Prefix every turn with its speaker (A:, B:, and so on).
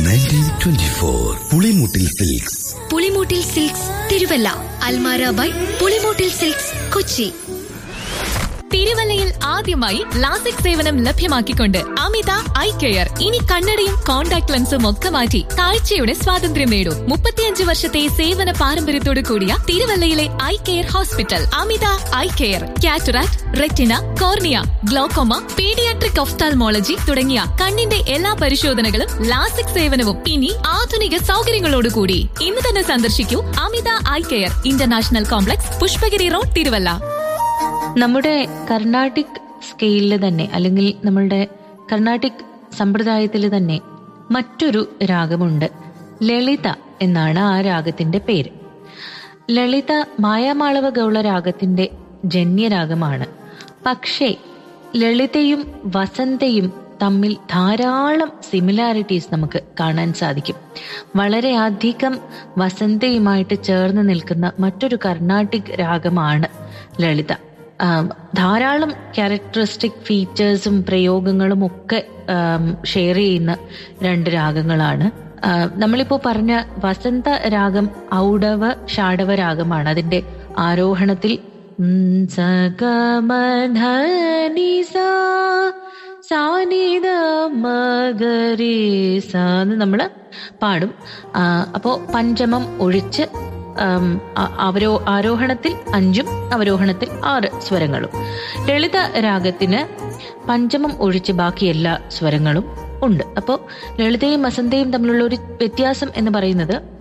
A: nineteen twenty four Pulimoottil silks
B: Pulimoottil silks Thiruvalla Almara by Pulimoottil silks Kochi
C: തിരുവല്ലയിൽ ആദ്യമായി LASIK സേവനം ലഭ്യമാക്കിക്കൊണ്ട് അമിത ഐ കെയർ ഇനി കണ്ണടയും കോൺടാക്ട് ലെൻസും ഒക്കെ മാറ്റി കാഴ്ചയുടെ സ്വാതന്ത്ര്യം നേടൂ മുപ്പത്തിയഞ്ച് വർഷത്തെ സേവന പാരമ്പര്യത്തോടു കൂടിയ തിരുവല്ലയിലെ eye care hospital Amitha eye care cataract retina cornea glaucoma paediatric ophthalmology തുടങ്ങിയ കണ്ണിന്റെ എല്ലാ പരിശോധനകളും ലാസിക് സേവനവും ഇനി ആധുനിക സൗകര്യങ്ങളോടുകൂടി ഇന്ന് തന്നെ സന്ദർശിക്കൂ Amitha eye care international complex Pushpagiri road Thiruvalla
D: നമ്മുടെ കർണാട്ടിക് സ്കെയിലിൽ തന്നെ അല്ലെങ്കിൽ നമ്മളുടെ കർണാട്ടിക് സമ്പ്രദായത്തിൽ തന്നെ മറ്റൊരു രാഗമുണ്ട് ലളിത എന്നാണ് ആ രാഗത്തിന്റെ പേര് ലളിത മായാമാളവ ഗൗള രാഗത്തിന്റെ ജന്യരാഗമാണ് പക്ഷേ ലളിതയും വസന്തയും തമ്മിൽ ധാരാളം സിമിലാരിറ്റീസ് നമുക്ക് കാണാൻ സാധിക്കും വളരെയധികം വസന്തയുമായിട്ട് ചേർന്ന് നിൽക്കുന്ന മറ്റൊരു കർണാട്ടിക് രാഗമാണ് ലളിത ആം, ധാരാളം ക്യാരക്ടറിസ്റ്റിക് ഫീച്ചേഴ്സും പ്രയോഗങ്ങളും ഒക്കെ ഷെയർ ചെയ്യുന്ന രണ്ട് രാഗങ്ങളാണ് ആ, നമ്മളിപ്പോ പറഞ്ഞ വസന്ത രാഗം ഔഡവ ഷാഡവ രാഗമാണ് അതിന്റെ ആരോഹണത്തിൽ ഉം, സഗമധനി സാ സാനിദ മഗരി സാ എന്ന് നമ്മള് പാടും ആ, അപ്പോ പഞ്ചമം ഒഴിച്ച് ആം, അ- അവരോ ആരോഹണത്തിൽ അഞ്ചും അവരോഹണത്തിൽ ആറ് സ്വരങ്ങളും ലളിത രാഗത്തിന് പഞ്ചമം ഒഴിച്ച് ബാക്കി എല്ലാ സ്വരങ്ങളും ഉണ്ട് അപ്പോൾ ലളിതയും വസന്തയും തമ്മിലുള്ള ഒരു വ്യത്യാസം എന്ന് പറയുന്നത്